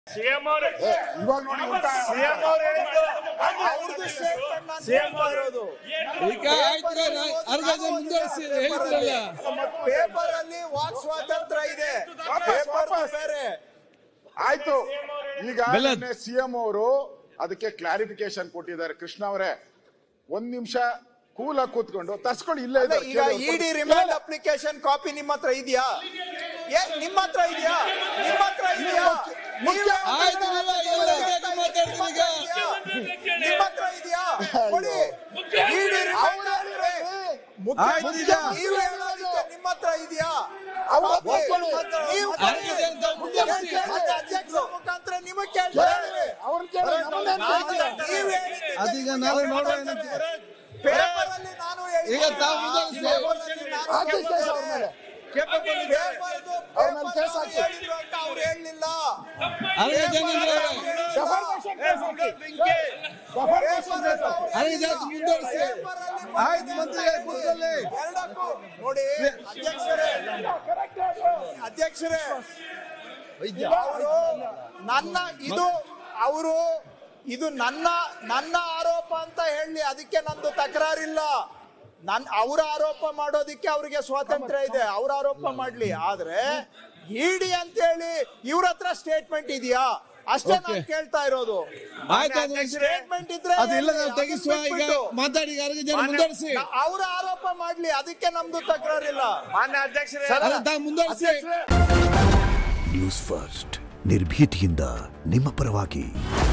CM ಅವರು ಇವಾಗ ನೋಡಿ ಉಲ್ಟಾ ಸಿಎಂ ಅವರು ಹೇಳಿದ್ದು ಅವ್ರದ್ದು statement ನಾನು ಸಿಎಂ ಹೇಳ್ತಾ ಇರೋದು. ಈಗ ಆಯ್ತು ಅರ್ಧ ಜನ ಮುಂದುವರಿಸಿ ಹೇಳಿದ್ರಲ್ಲ ಪೇಪರ್ ಅಲ್ಲಿ ವಾಕ್ ಸ್ವಾತಂತ್ರ್ಯ ಇದೆ ಪೇಪರ್ ಬೇರೆ ಆಯ್ತು ಈಗ ಬೆಲ್ಲದ್. ಸಿಎಂ ಅವರು ಅದಕ್ಕೆ ಕ್ಲಾರಿಫಿಕೇಶನ್ ಕೊಟ್ಟಿದ್ದಾರೆ ಕೃಷ್ಣ ಅವರೇ ಒಂದ್ ನಿಮಿಷ ಕೂಲ ಕೂತ್ಕೊಂಡು ತರ್ಸ್ಕೊಂಡು ಇಲ್ಲೇ ಅಲ್ಲ, ಇದ್ದಾರೆ. ಈಗ ಕೇಳಿ ಅವ್ರು ಇಡಿ ಕೊಡಿ. ರಿಮಾಂಡ್ ಅಪ್ಲಿಕೇಶನ್ ಕಾಪಿ ನಿಮ್ಮ ಹತ್ರ ಇದೆಯಾ ಏ ನಿಮ್ಮ ಹತ್ರ ಇದೆಯಾ ನಿಮ್ಮ ಹತ್ರ ಇದೆಯಾ ನೀವೇ ಆಯ್ತು, ನೀವೇ ಎಲ್ಲ ಇದಕ್ಕೆ ಮಾತಾಡ್ತೀರಿ ಈಗ. ನಿಮ್ಮ ಹತ್ರ ಇದೆಯಾ ಕೊಡಿ ಇಡಿ ರಿಮಾಂಡ್ ಆದ್ರೆ ಮುಖ್ಯ ಆಯ್ತು, ಮುಖ್ಯ ಈಗ. ನೀವು ಹೇಳೋದಕ್ಕೆ ನಿಮ್ಮ ಹತ್ರ ಇದೆಯಾ ಅವ್ರು ಓಕೆ. ಒಪ್ಕೊಳ್ಳಿ. ನೀವು ಅರ್ಧ ಜನ ತಾವು ಮುಂದುವರಿಸಿ. ಮತ್ತೆ ಅಧ್ಯಕ್ಷರ ಮುಖಾಂತರ ನಿಮಗೆ ಕೇಳ್ತಾರೆ ಅವ್ರನ್ನ ಕೇಳಿ, ನಮ್ಮನ್ನೇನ್ ಕೇಳ್ತಾರೆ? ನೀವು ಹೇಳಿದ್ದಕ್ಕೆ ಅದೀಗ ನಾಳೆ ನೋಡುವ ಏನಂತ ಪೇಪರ್ ಅಲ್ಲಿ ನಾನು ಹೇಳಿದ್ದೆ. ಈಗ ತಾವು ಮುಂದುವರಿಸಿ. ಪೇಪರ್ ಅಲ್ಲಿ ನಾನು ಹಾಕಿ ಕೇಸ್ ಅವ್ರ ಮೇಲೆ. ಪೇಪರ್ದು ಅವ್ರ ಮೇಲೆ ಪೇಪರ್ ಕೇಸ್ ಹಾಕಿ. ಹೇಳಿದ್ರು ಅಂತ ಅವ್ರು ಹೇಳಲಿಲ್ಲ ಅರ್ಧ ಜನ ಇದ್ದಾರೆ. Defamation case ಹಾಕಿ. Defamation case ಹಾಕಿ. ಅರ್ಧ ಜನ ಮುಂದುವರಿಸಿ ಆಯ್ತು ಮಂತ್ರಿಗಳೇ ಕೂತ್ಕೊಳ್ಳಿ ಎರಡಕ್ಕೂ ನೋಡಿ ಅಧ್ಯಕ್ಷರೇ ಅಧ್ಯಕ್ಷರೇ ಅವರು ನನ್ನ ಇದು ಅವರು ಇದು ನನ್ನ ನನ್ನ ಆರೋಪ ಅಂತ ಹೇಳಿ ಅದಕ್ಕೆ ನಂದು ತಕರಾರಿಲ್ಲ ನನ್ ಅವ್ರ ಆರೋಪ ಮಾಡೋದಿಕ್ಕೆ ಅವ್ರಿಗೆ ಸ್ವಾತಂತ್ರ್ಯ ಇದೆ ಅವ್ರ ಆರೋಪ ಮಾಡ್ಲಿ ಆದ್ರೆ ಇಡಿ ಅಂತ ಹೇಳಿ ಇವ್ರ ಹತ್ರ ಸ್ಟೇಟ್ಮೆಂಟ್ ಇದೆಯಾ ಅಷ್ಟೇ ನಾನು Okay. ಕೇಳ್ತಾ ಇರೋದು ಆಯ್ತು ಅದು ಸ್ಟೇಟ್ಮೆಂಟ್ ಇದ್ರೆ ಅದು ಇಲ್ಲ ನಾವು ಹೇಳಿ, ತೆಗಿಸುವ ಅದನ್ನ ಈಗ ಬಿಟ್ಬಿಟ್ಟು. ಮಾತಾಡಿ ಈಗ ಅರ್ಧ ಜನ ಮುಂದುವರಿಸಿ ನ- ಅವ್ರ ಆರೋಪ ಮಾಡ್ಲಿ ಅದಕ್ಕೆ ನಮ್ದು ತಕರಾರಿಲ್ಲ ಮಾನ್ಯ ಅಧ್ಯಕ್ಷರೇ ಅರ್ಧ ತಾವು ಮುಂದುವರಿಸಿ ನ್ಯೂಸ್ ಫಸ್ಟ್ ನಿರ್ಭೀತಿಯಿಂದ ನಿಮ್ಮ ಪರವಾಗಿ